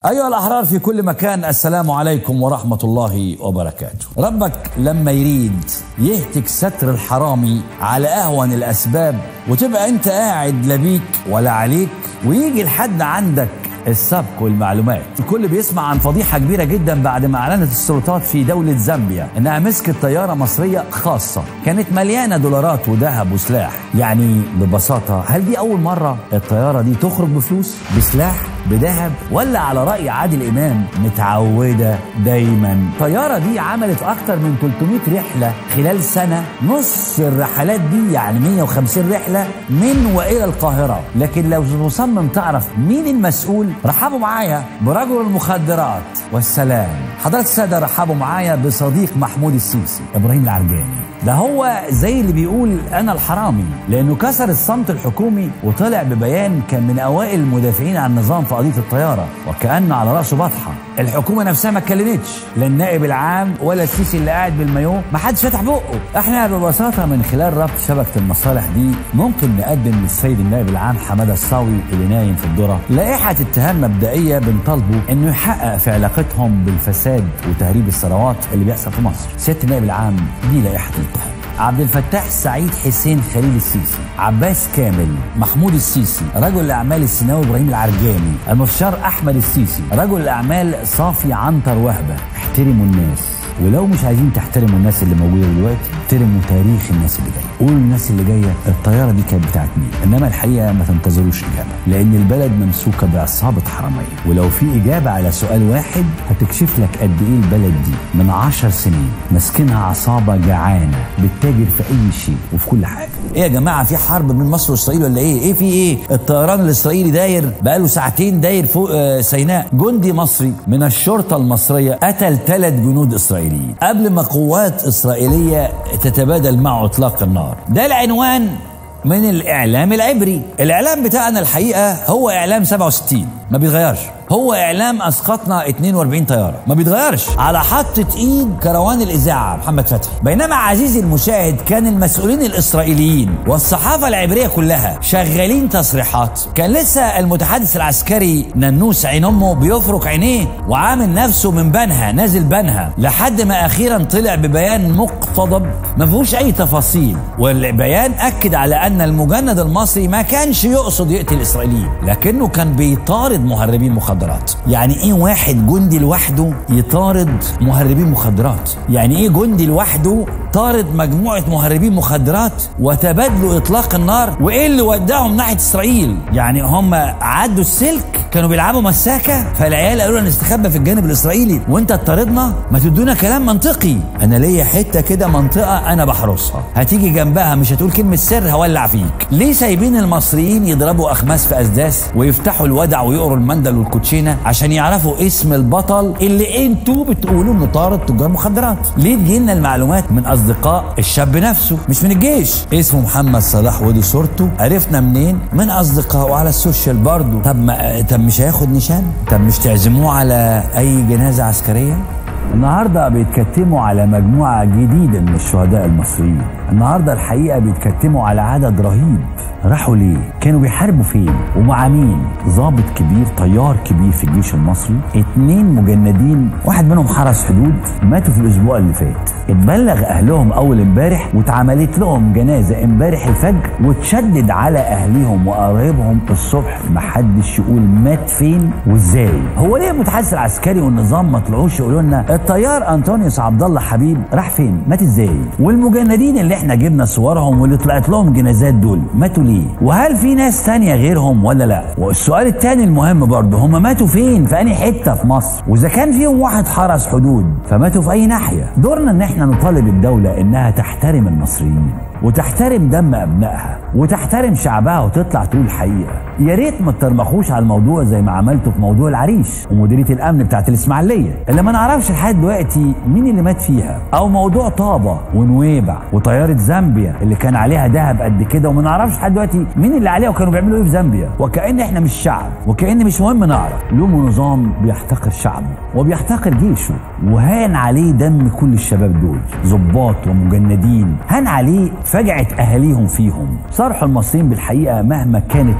أيها الأحرار في كل مكان السلام عليكم ورحمة الله وبركاته ربك لما يريد يهتك ستر الحرامي على أهون الأسباب وتبقى أنت قاعد لا بيك ولا عليك ويجي لحد عندك السبق والمعلومات الكل بيسمع عن فضيحة كبيرة جدا بعد ما أعلنت السلطات في دولة زامبيا إنها مسكت طيارة مصرية خاصة كانت مليانة دولارات وذهب وسلاح يعني ببساطة هل دي أول مرة الطيارة دي تخرج بفلوس بسلاح بذهب ولا على رأي عادل إمام متعودة دايما الطيارة دي عملت أكتر من 300 رحلة خلال سنة نص الرحلات دي يعني 150 رحلة من وإلى القاهرة لكن لو مصمم تعرف مين المسؤول رحبوا معايا برجل المخدرات والسلام حضرات السادة رحبوا معايا بصديق محمود السيسي إبراهيم العرجاني ده هو زي اللي بيقول انا الحرامي لانه كسر الصمت الحكومي وطلع ببيان كان من اوائل المدافعين عن النظام في قضيه الطياره وكان على راسه بطحه الحكومه نفسها ما اتكلمتش لا النائب العام ولا السيسي اللي قاعد بالمايو ما حدش فتح بقه احنا ببساطه من خلال ربط شبكه المصالح دي ممكن نقدم للسيد النائب العام حماده الصاوي اللي نايم في الذره لائحه اتهام مبدئيه بنطالبه انه يحقق في علاقتهم بالفساد وتهريب الثروات اللي بيحصل في مصر سياده النائب العام دي لائحه الاتهام عبد الفتاح سعيد حسين خليل السيسي عباس كامل محمود السيسي رجل الاعمال السيناوي ابراهيم العرجاني المستشار احمد السيسي رجل الاعمال صافي عنتر وهبه احترموا الناس ولو مش عايزين تحترموا الناس اللي موجوده دلوقتي احترموا تاريخ الناس اللي جايه قولوا للناس اللي جايه الطياره دي كانت بتاعت مين انما الحقيقه ما تنتظروش اجابه لان البلد ممسوكه بعصابه حراميه ولو في اجابه على سؤال واحد هتكشف لك قد ايه البلد دي من عشر سنين ماسكينها عصابه جعانه بتتاجر في اي شيء وفي كل حاجه ايه يا جماعه في حرب بين مصر واسرائيل ولا ايه ايه في ايه الطيران الاسرائيلي داير بقاله ساعتين داير فوق آه سيناء جندي مصري من الشرطه المصريه قتل ثلاث جنود اسرائيليين قبل ما قوات اسرائيليه تتبادل معه اطلاق النار ده العنوان من الاعلام العبري الاعلام بتاعنا الحقيقه هو اعلام 67 ما بيتغيرش هو اعلام اسقطنا 42 طياره ما بيتغيرش على حطه ايد كروان الاذاعه محمد فتحي بينما عزيزي المشاهد كان المسؤولين الاسرائيليين والصحافه العبريه كلها شغالين تصريحات كان لسه المتحدث العسكري ننوس عين امه بيفرك عينيه وعامل نفسه من بنها نازل بنها لحد ما اخيرا طلع ببيان مقتضب ما فيهوش اي تفاصيل والبيان اكد على ان المجند المصري ما كانش يقصد يقتل الاسرائيليين لكنه كان بيطارد مهربين مخدرات يعني ايه واحد جندي لوحده يطارد مهربين مخدرات يعني ايه جندي لوحده طارد مجموعة مهربين مخدرات وتبادلوا اطلاق النار وايه اللي وداهم ناحية اسرائيل يعني هم عدوا السلك كانوا بيلعبوا مساكة فالعيال قالوا لنا نستخبى في الجانب الاسرائيلي وانت اطردنا ما تدونا كلام منطقي انا ليا حتة كده منطقة انا بحرسها هتيجي جنبها مش هتقول كلمة سر هولع فيك ليه سايبين المصريين يضربوا اخماس في اسداس ويفتحوا الودع ويقروا المندل والكوتشينه عشان يعرفوا اسم البطل اللي انتوا بتقولوا انه طارد تجار مخدرات ليه تجيلنا المعلومات من اصدقاء الشاب نفسه مش من الجيش اسمه محمد صلاح ودي صورته عرفنا منين من اصدقائه على السوشيال برضه طب ما طب مش هياخد نشان طب مش تعزموه على اي جنازه عسكريه النهارده بيتكتموا على مجموعه جديده من الشهداء المصريين النهارده الحقيقه بيتكتموا على عدد رهيب راحوا ليه كانوا بيحاربوا فين ومع مين ضابط كبير طيار كبير في الجيش المصري اتنين مجندين واحد منهم حرس حدود ماتوا في الاسبوع اللي فات اتبلغ اهلهم اول امبارح واتعملت لهم جنازه امبارح الفجر وتشدد على اهليهم وقرايبهم الصبح محدش يقول مات فين وازاي هو ليه المتحدث العسكري والنظام ما طلعوش يقولوا لنا الطيار انطونيوس عبد الله حبيب راح فين مات ازاي والمجندين اللي احنا جبنا صورهم واللي طلعت لهم جنازات دول ماتوا ليه وهل في ناس تانية غيرهم ولا لا والسؤال التاني المهم برضه هم ماتوا فين في انهي حته في مصر واذا كان فيهم واحد حرس حدود فماتوا في اي ناحيه دورنا ان احنا نطالب الدوله انها تحترم المصريين وتحترم دم ابنائها وتحترم شعبها وتطلع تقول الحقيقه يا ريت ما ترمخوش على الموضوع زي ما عملتوا في موضوع العريش ومديريه الامن بتاعت الاسماعيليه اللي ما نعرفش لحد دلوقتي مين اللي مات فيها او موضوع طابه ونويبع وطياره زامبيا اللي كان عليها ذهب قد كده وما نعرفش لحد دلوقتي مين اللي عليها وكانوا بيعملوا ايه في زامبيا وكان احنا مش شعب وكان مش مهم نعرف لوم نظام بيحتقر شعبه وبيحتقر جيشه وهان عليه دم كل الشباب دول ضباط ومجندين هان عليه فجعه اهاليهم فيهم صرح المصريين بالحقيقه مهما كانت صعبه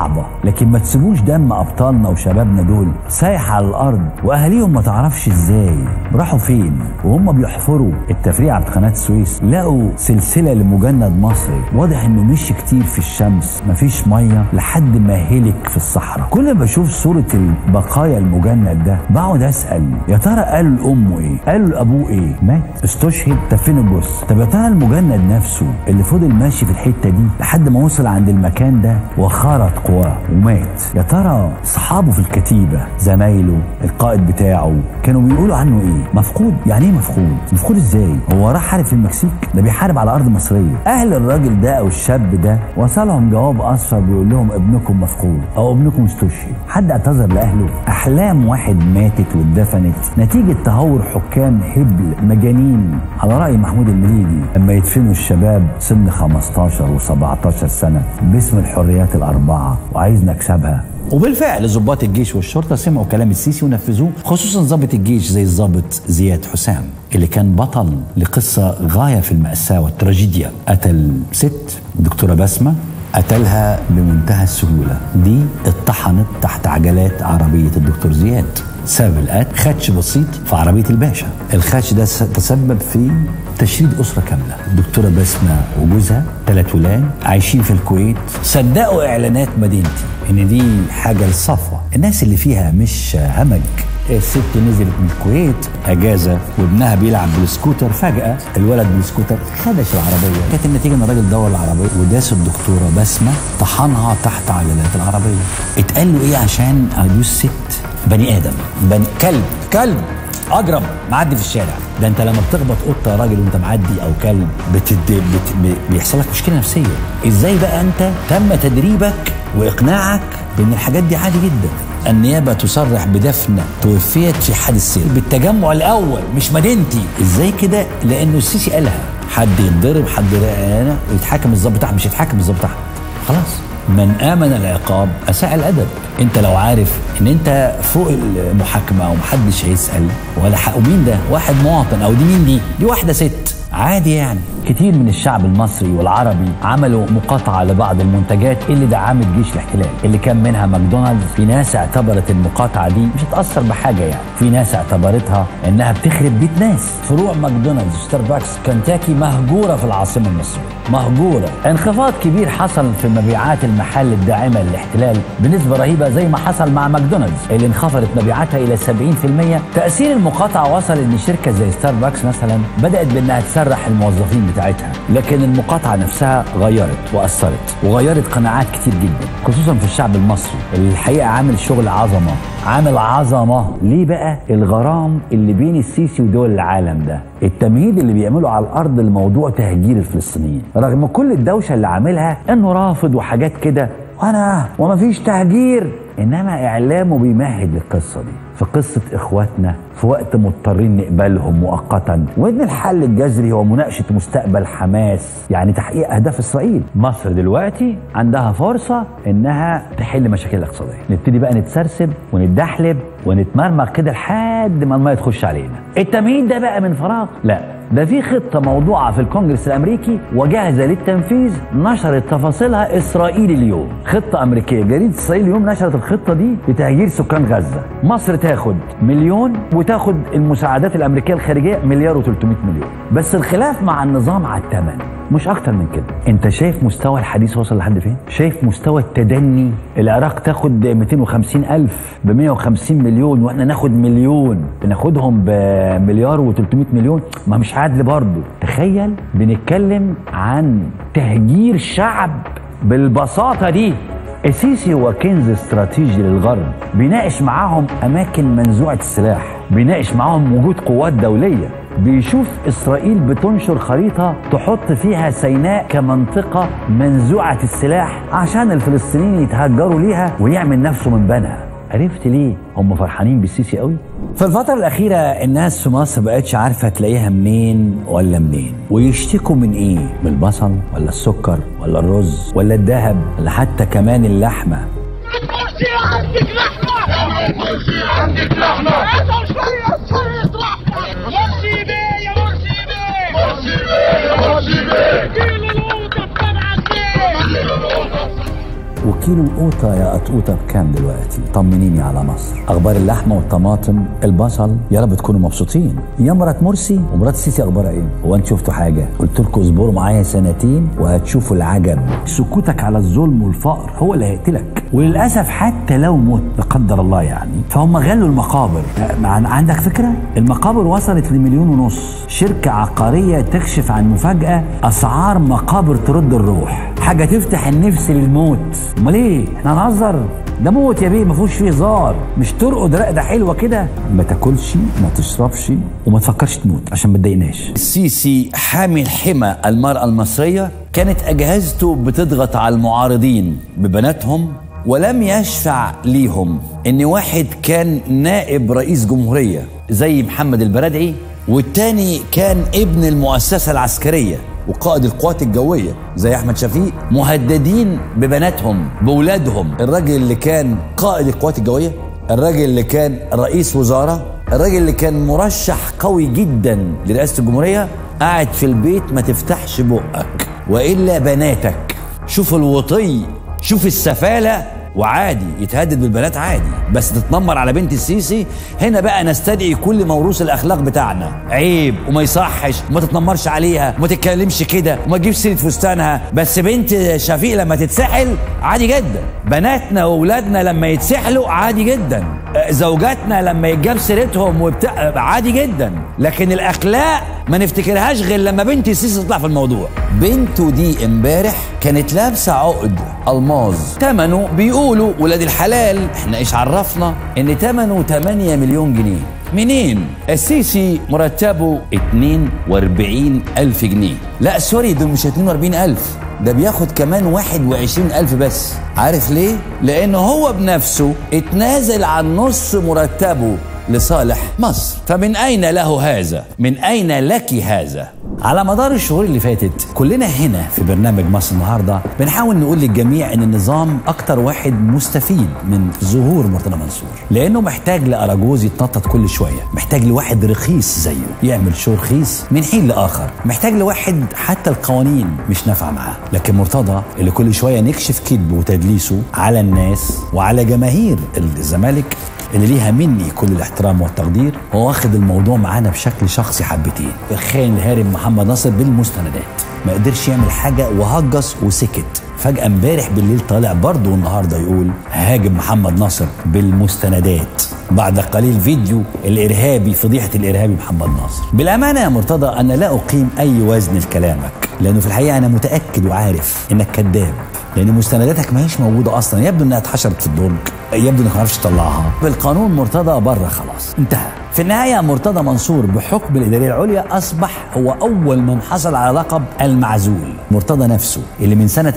صعبة لكن ما تسيبوش دم أبطالنا وشبابنا دول سايح على الأرض وأهاليهم ما تعرفش إزاي راحوا فين وهم بيحفروا التفريعة بتاعت قناة السويس لقوا سلسلة لمجند مصري واضح إنه مشي كتير في الشمس مفيش مية لحد ما هلك في الصحراء كل ما بشوف صورة البقايا المجند ده بقعد أسأل يا ترى قالوا لأمه إيه قالوا لأبوه إيه مات استشهد طب فين الجثة طب يا ترى المجند نفسه اللي فضل ماشي في الحتة دي لحد ما وصل عند المكان ده وخرط قواه ومات يا ترى اصحابه في الكتيبه زمايله القائد بتاعه كانوا بيقولوا عنه ايه مفقود يعني ايه مفقود مفقود ازاي هو راح حارب في المكسيك ده بيحارب على ارض مصريه اهل الراجل ده او الشاب ده وصلهم جواب اصفر بيقول لهم ابنكم مفقود او ابنكم استشهد حد اعتذر لاهله احلام واحد ماتت واتدفنت نتيجه تهور حكام هبل مجانين على راي محمود المليجي لما يدفنوا الشباب سن 15 و17 سنه باسم الحريات الاربعه وعايز نكسبها وبالفعل ضباط الجيش والشرطه سمعوا كلام السيسي ونفذوه خصوصا ضابط الجيش زي الضابط زياد حسام اللي كان بطل لقصه غايه في الماساه والتراجيديا قتل ست دكتوره بسمه قتلها بمنتهى السهوله دي اتطحنت تحت عجلات عربيه الدكتور زياد سبب القتل خدش بسيط في عربيه الباشا الخدش ده تسبب في تشريد أسرة كاملة الدكتورة بسمة وجوزها ثلاث ولاد عايشين في الكويت صدقوا إعلانات مدينتي إن دي حاجة للصفوة الناس اللي فيها مش همج الست نزلت من الكويت اجازه وابنها بيلعب بالسكوتر فجاه الولد بالسكوتر خدش العربيه كانت النتيجه ان الراجل دور العربيه وداس الدكتوره بسمه طحنها تحت عجلات العربيه اتقال له ايه عشان ادوس ست بني ادم بني كلب كلب اجرب معدي في الشارع ده انت لما بتخبط قطه يا راجل وانت معدي او كلب بتد... بت... بيحصل لك مشكله نفسيه ازاي بقى انت تم تدريبك واقناعك بان الحاجات دي عادي جدا النيابة تصرح بدفن توفيت في حادث سير بالتجمع الأول مش مدينتي إزاي كده لأنه السيسي قالها حد يتضرب حد انا يتحاكم الظابط بتاعها مش يتحاكم الظابط بتاعها خلاص من آمن العقاب أساء الأدب أنت لو عارف إن أنت فوق المحاكمة ومحدش هيسأل ولا حق ومين ده واحد مواطن أو دي مين دي دي واحدة ست عادي يعني كتير من الشعب المصري والعربي عملوا مقاطعة لبعض المنتجات اللي دعمت جيش الاحتلال اللي كان منها ماكدونالدز في ناس اعتبرت المقاطعة دي مش هتأثر بحاجة يعني في ناس اعتبرتها انها بتخرب بيت ناس فروع ماكدونالدز ستاربكس كنتاكي مهجورة في العاصمة المصرية مهجورة انخفاض كبير حصل في مبيعات المحل الداعمة للاحتلال بنسبة رهيبة زي ما حصل مع ماكدونالدز اللي انخفضت مبيعاتها إلى 70% تأثير المقاطعة وصل إن شركة زي ستاربكس مثلا بدأت بأنها تسرح الموظفين بتاعتها لكن المقاطعة نفسها غيرت وأثرت وغيرت قناعات كتير جدا خصوصا في الشعب المصري اللي الحقيقة عامل شغل عظمة عامل عظمة ليه بقى الغرام اللي بين السيسي ودول العالم ده التمهيد اللي بيعمله على الأرض لموضوع تهجير الفلسطينيين رغم كل الدوشة اللي عاملها إنه رافض وحاجات كده وانا ومفيش تهجير انما اعلامه بيمهد للقصه دي في قصه اخواتنا في وقت مضطرين نقبلهم مؤقتا وان الحل الجذري هو مناقشه مستقبل حماس يعني تحقيق اهداف اسرائيل مصر دلوقتي عندها فرصه انها تحل مشاكل الاقتصاديه نبتدي بقى نتسرسب ونتدحلب ونتمرمغ كده لحد ما الميه تخش علينا التمهيد ده بقى من فراغ لا ده في خطه موضوعه في الكونجرس الامريكي وجاهزه للتنفيذ نشرت تفاصيلها اسرائيل اليوم خطه امريكيه جريده اسرائيل اليوم نشرت الخطه دي لتهجير سكان غزه مصر تاخد مليون وتاخد المساعدات الامريكيه الخارجيه مليار و300 مليون بس الخلاف مع النظام على الثمن مش اكتر من كده انت شايف مستوى الحديث وصل لحد فين شايف مستوى التدني العراق تاخد 250 الف ب 150 مليون واحنا ناخد مليون بناخدهم بمليار و300 مليون ما مش عدل برضه تخيل بنتكلم عن تهجير شعب بالبساطه دي السيسي هو كنز استراتيجي للغرب بيناقش معاهم اماكن منزوعه السلاح بيناقش معاهم وجود قوات دوليه بيشوف اسرائيل بتنشر خريطه تحط فيها سيناء كمنطقه منزوعه السلاح عشان الفلسطينيين يتهجروا ليها ويعمل نفسه من بنها عرفت ليه هم فرحانين بالسيسي قوي في الفترة الأخيرة الناس في مصر بقتش عارفة تلاقيها منين ولا منين ويشتكوا من إيه؟ من البصل ولا السكر ولا الرز ولا الذهب ولا حتى كمان اللحمة مرسي عندك لحمة مرسي عندك لحمة اتهم شوية شوية لحمة مرسي بيه يا مرسي بيه مرسي بيه يا مرسي بيه كيلو القوطة بسبعة جنيه كيلو القوطة كيلو القوطة يا قطقوطة بكام دلوقتي؟ طمنيني على مصر أخبار اللحمة والطماطم البصل يا رب تكونوا مبسوطين يا مرات مرسي ومرات السيسي أخبارها إيه؟ هو أنت شفتوا حاجة؟ قلت لكم اصبروا معايا سنتين وهتشوفوا العجب سكوتك على الظلم والفقر هو اللي هيقتلك وللأسف حتى لو مت لا قدر الله يعني فهم غلوا المقابر مع- عندك فكرة؟ المقابر وصلت لمليون ونص شركة عقارية تكشف عن مفاجأة أسعار مقابر ترد الروح حاجة تفتح النفس للموت امال ايه احنا هنهزر ده موت يا بيه ما فيهوش فيه هزار مش ترقد رقده حلوه كده ما تاكلش ما تشربش وما تفكرش تموت عشان ما تضايقناش السيسي حامل حمى المراه المصريه كانت اجهزته بتضغط على المعارضين ببناتهم ولم يشفع ليهم ان واحد كان نائب رئيس جمهوريه زي محمد البرادعي والتاني كان ابن المؤسسه العسكريه وقائد القوات الجوية زي أحمد شفيق مهددين ببناتهم بولادهم الراجل اللي كان قائد القوات الجوية الراجل اللي كان رئيس وزارة الراجل اللي كان مرشح قوي جدا لرئاسة الجمهورية قاعد في البيت ما تفتحش بقك وإلا بناتك شوف الوطي شوف السفالة وعادي يتهدد بالبنات عادي بس تتنمر على بنت السيسي هنا بقى نستدعي كل موروث الاخلاق بتاعنا عيب وما يصحش وما تتنمرش عليها وما تتكلمش كده وما تجيبش سيره فستانها بس بنت شفيق لما تتسحل عادي جدا بناتنا واولادنا لما يتسحلوا عادي جدا آه، زوجاتنا لما يتجاب سيرتهم وبتاع عادي جدا لكن الاخلاق ما نفتكرهاش غير لما بنت السيسي تطلع في الموضوع بنته دي امبارح كانت لابسه عقد الماظ ثمنه بيقولوا ولاد الحلال احنا ايش عرفنا ان ثمنه 8 مليون جنيه منين؟ السيسي مرتبه 42 ألف جنيه لا سوري دول مش 42 ألف ده بياخد كمان 21 ألف بس عارف ليه؟ لأنه هو بنفسه اتنازل عن نص مرتبه لصالح مصر فمن أين له هذا؟ من أين لك هذا؟ على مدار الشهور اللي فاتت كلنا هنا في برنامج مصر النهارده بنحاول نقول للجميع ان النظام اكتر واحد مستفيد من ظهور مرتضى منصور لانه محتاج لاراجوز يتنطط كل شويه محتاج لواحد رخيص زيه يعمل شو رخيص من حين لاخر محتاج لواحد حتى القوانين مش نافعه معاه لكن مرتضى اللي كل شويه نكشف كذبه وتدليسه على الناس وعلى جماهير الزمالك اللي ليها مني كل الاحترام والتقدير هو واخد الموضوع معانا بشكل شخصي حبتين الخاين الهارب محمد ناصر بالمستندات ما قدرش يعمل حاجه وهجس وسكت فجأة امبارح بالليل طالع برضه النهارده يقول هاجم محمد ناصر بالمستندات بعد قليل فيديو الارهابي فضيحه الارهابي محمد ناصر بالامانه يا مرتضى انا لا اقيم اي وزن لكلامك لانه في الحقيقه انا متاكد وعارف انك كذاب لان مستنداتك ما هيش موجوده اصلا يبدو انها اتحشرت في الدرج يبدو انك ما عرفتش تطلعها بالقانون مرتضى بره خلاص انتهى في النهاية مرتضى منصور بحكم الإدارية العليا أصبح هو أول من حصل على لقب المعزول مرتضى نفسه اللي من سنة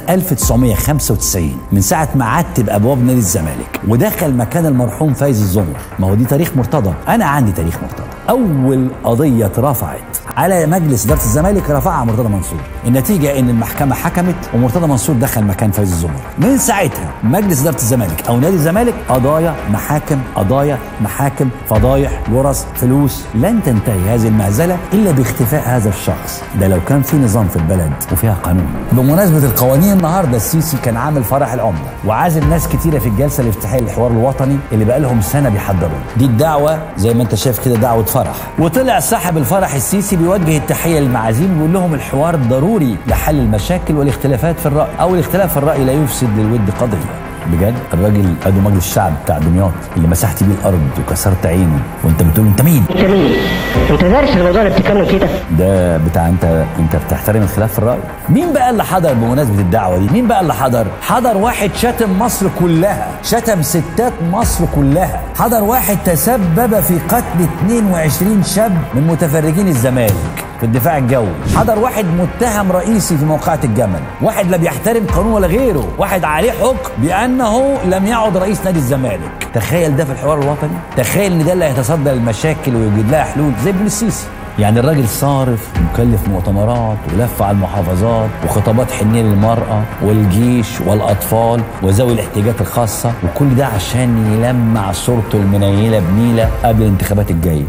1995 من ساعة ما عدت بأبواب نادي الزمالك ودخل مكان المرحوم فايز الزمر ما هو دي تاريخ مرتضى أنا عندي تاريخ مرتضى أول قضية اترفعت على مجلس إدارة الزمالك رفعها مرتضى منصور النتيجة إن المحكمة حكمت ومرتضى منصور دخل مكان فايز الزمر من ساعتها مجلس إدارة الزمالك أو نادي الزمالك قضايا محاكم قضايا محاكم فضايح فرص فلوس لن تنتهي هذه المهزلة إلا باختفاء هذا الشخص ده لو كان في نظام في البلد وفيها قانون بمناسبة القوانين النهاردة السيسي كان عامل فرح العملة وعازم ناس كتيرة في الجلسة الافتتاحية للحوار الوطني اللي بقالهم سنة بيحضروا دي الدعوة زي ما انت شايف كده دعوة فرح وطلع صاحب الفرح السيسي بيوجه التحية للمعازيم ويقول لهم الحوار ضروري لحل المشاكل والاختلافات في الرأي أو الاختلاف في الرأي لا يفسد للود قضية بجد الراجل عضو مجلس الشعب بتاع دمياط اللي مسحت بيه الارض وكسرت عينه وانت بتقول انت مين؟ انت مين؟ انت دارس الموضوع اللي بتتكلم فيه ده؟ ده بتاع انت انت بتحترم الخلاف في الراي مين بقى اللي حضر بمناسبه الدعوه دي مين بقى اللي حضر حضر واحد شتم مصر كلها شتم ستات مصر كلها حضر واحد تسبب في قتل 22 شاب من متفرجين الزمالك في الدفاع الجوي حضر واحد متهم رئيسي في موقعة الجمل واحد لا بيحترم قانون ولا غيره واحد عليه حكم بأنه لم يعد رئيس نادي الزمالك تخيل ده في الحوار الوطني تخيل ان ده اللي هيتصدى للمشاكل ويوجد لها حلول زي ابن السيسي يعني الراجل صارف مكلف مؤتمرات ولف على المحافظات وخطابات حنية للمرأة والجيش والأطفال وذوي الاحتياجات الخاصة وكل ده عشان يلمع صورته المنيلة بنيلة قبل الانتخابات الجاية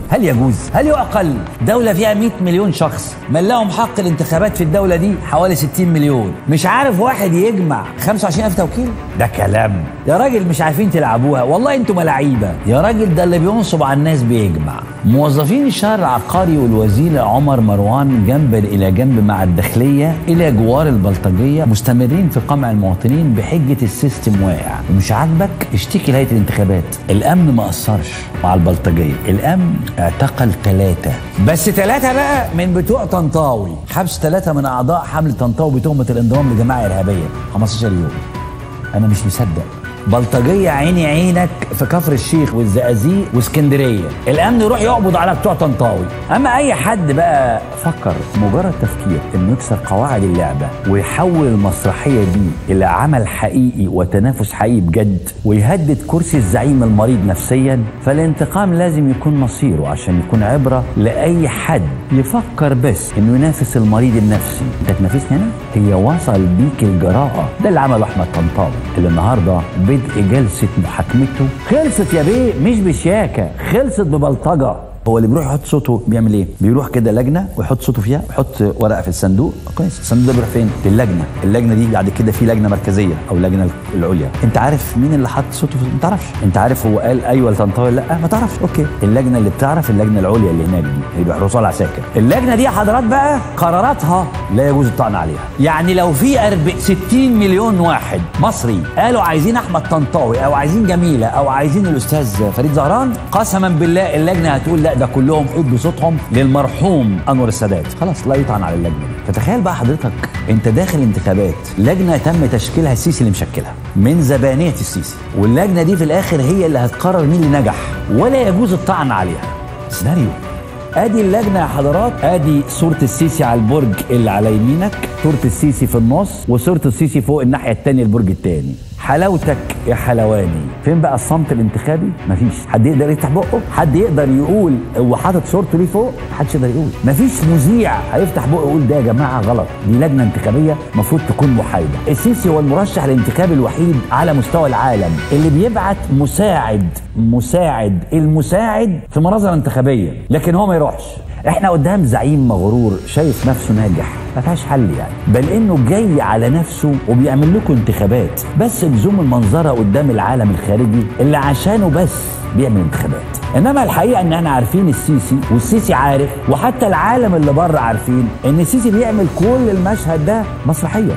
هل يجوز هل يعقل دولة فيها 100 مليون شخص من لهم حق الانتخابات في الدولة دي حوالي 60 مليون مش عارف واحد يجمع 25000 توكيل ده كلام يا راجل مش عارفين تلعبوها والله انتوا ملاعيبة يا راجل ده اللي بينصب على الناس بيجمع موظفين الشهر العقاري والوزير عمر مروان جنبا الى جنب مع الداخليه الى جوار البلطجيه مستمرين في قمع المواطنين بحجه السيستم واقع ومش عاجبك اشتكي لهيئه الانتخابات الامن ما قصرش مع البلطجيه الامن اعتقل ثلاثه بس ثلاثه بقى من بتوع طنطاوي حبس ثلاثه من اعضاء حمله طنطاوي بتهمه الانضمام لجماعه ارهابيه 15 يوم انا مش مصدق بلطجيه عيني عينك في كفر الشيخ والزقازيق واسكندريه الامن يروح يقبض على بتوع طنطاوي اما اي حد بقى فكر مجرد تفكير انه يكسر قواعد اللعبه ويحول المسرحيه دي الى عمل حقيقي وتنافس حقيقي بجد ويهدد كرسي الزعيم المريض نفسيا فالانتقام لازم يكون مصيره عشان يكون عبره لاي حد يفكر بس انه ينافس المريض النفسي انت تنافسني انا هي وصل بيك الجراءه ده اللي عمله احمد طنطاوي اللي النهارده بدء جلسه محاكمته خلصت يا بيه مش بشياكه خلصت ببلطجه هو اللي بيروح يحط صوته بيعمل ايه؟ بيروح كده لجنه ويحط صوته فيها ويحط ورقه في الصندوق كويس الصندوق ده بيروح فين؟ للجنه، اللجنه دي بعد كده في لجنه مركزيه او اللجنه العليا، انت عارف مين اللي حط صوته في ما تعرفش، انت عارف هو قال ايوه لطنطاوي لا ما تعرفش، اوكي، اللجنه اللي بتعرف اللجنه العليا اللي هناك دي اللي بيحرسوها العساكر، اللجنه دي يا حضرات بقى قراراتها لا يجوز الطعن عليها، يعني لو في 40 60 مليون واحد مصري قالوا عايزين احمد طنطاوي او عايزين جميله او عايزين الاستاذ فريد زهران قسما بالله اللجنه هتقول لا ده كلهم ادوا صوتهم للمرحوم انور السادات خلاص لا يطعن على اللجنه دي فتخيل بقى حضرتك انت داخل انتخابات لجنه تم تشكيلها السيسي اللي مشكلها من زبانيه السيسي واللجنه دي في الاخر هي اللي هتقرر مين اللي نجح ولا يجوز الطعن عليها سيناريو ادي اللجنه يا حضرات ادي صوره السيسي على البرج اللي على يمينك صوره السيسي في النص وصوره السيسي فوق الناحيه الثانيه البرج الثاني حلاوتك يا حلواني فين بقى الصمت الانتخابي مفيش حد يقدر يفتح بقه حد يقدر يقول هو حاطط صورته ليه فوق محدش يقدر يقول مفيش مذيع هيفتح بقه يقول ده يا جماعه غلط دي لجنه انتخابيه المفروض تكون محايده السيسي هو المرشح الانتخابي الوحيد على مستوى العالم اللي بيبعت مساعد مساعد المساعد في مناظره انتخابيه لكن هو ما يروحش احنا قدام زعيم مغرور شايف نفسه ناجح ما فيهاش حل يعني بل انه جاي على نفسه وبيعمل لكم انتخابات بس بزوم المنظره قدام العالم الخارجي اللي عشانه بس بيعمل انتخابات انما الحقيقه ان احنا عارفين السيسي والسيسي عارف وحتى العالم اللي بره عارفين ان السيسي بيعمل كل المشهد ده مسرحيه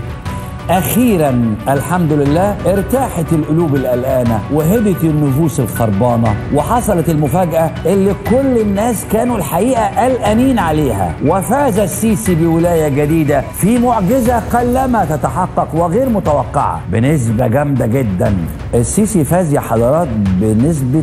اخيرا الحمد لله ارتاحت القلوب القلقانه وهدت النفوس الخربانه وحصلت المفاجاه اللي كل الناس كانوا الحقيقه قلقانين عليها وفاز السيسي بولايه جديده في معجزه قلما تتحقق وغير متوقعه بنسبه جامده جدا السيسي فاز يا حضرات بنسبه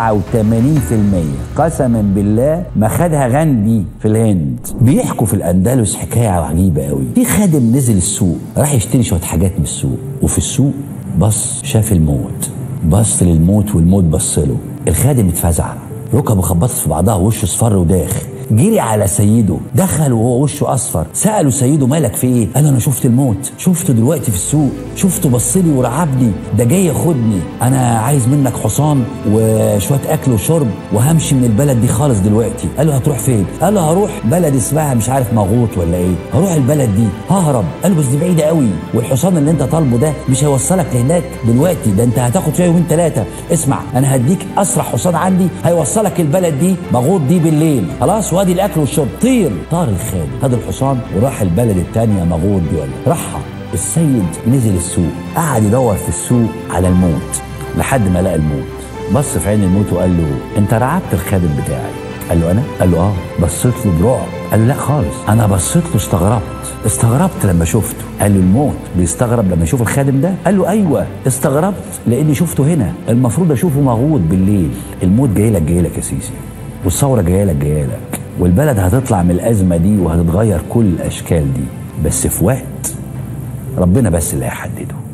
89% قسما بالله ما خدها غاندي في الهند بيحكوا في الاندلس حكايه عجيبه قوي في خادم نزل السوق راح يشتري شويه حاجات من السوق وفي السوق بص شاف الموت بص للموت والموت بص له الخادم اتفزع ركبه خبطت في بعضها وشه اصفر وداخ جري على سيده دخل وهو وشه اصفر ساله سيده مالك في ايه قال له انا شفت الموت شفته دلوقتي في السوق شفته بصلي ورعبني ده جاي ياخدني انا عايز منك حصان وشويه اكل وشرب وهمشي من البلد دي خالص دلوقتي قال له هتروح فين قال له هروح بلد اسمها مش عارف مغوط ولا ايه هروح البلد دي ههرب قال له بس دي بعيده قوي والحصان اللي انت طالبه ده مش هيوصلك لهناك دلوقتي ده انت هتاخد فيها يومين ثلاثه اسمع انا هديك اسرع حصان عندي هيوصلك البلد دي مغوط دي بالليل خلاص وادي الاكل والشرب طير طار الخالد خد الحصان وراح البلد الثانيه مغوط دي ولا راحها السيد نزل السوق قعد يدور في السوق على الموت لحد ما لقى الموت بص في عين الموت وقال له انت رعبت الخادم بتاعي قال له انا قال له اه بصيت له برعب قال له لا خالص انا بصيت له استغربت استغربت لما شفته قال له الموت بيستغرب لما يشوف الخادم ده قال له ايوه استغربت لاني شفته هنا المفروض اشوفه مغوط بالليل الموت جاي لك جاي لك يا سيسي والثوره جايه لك جايه لك والبلد هتطلع من الازمه دي وهتتغير كل الاشكال دي بس في وقت ربنا بس اللي هيحدده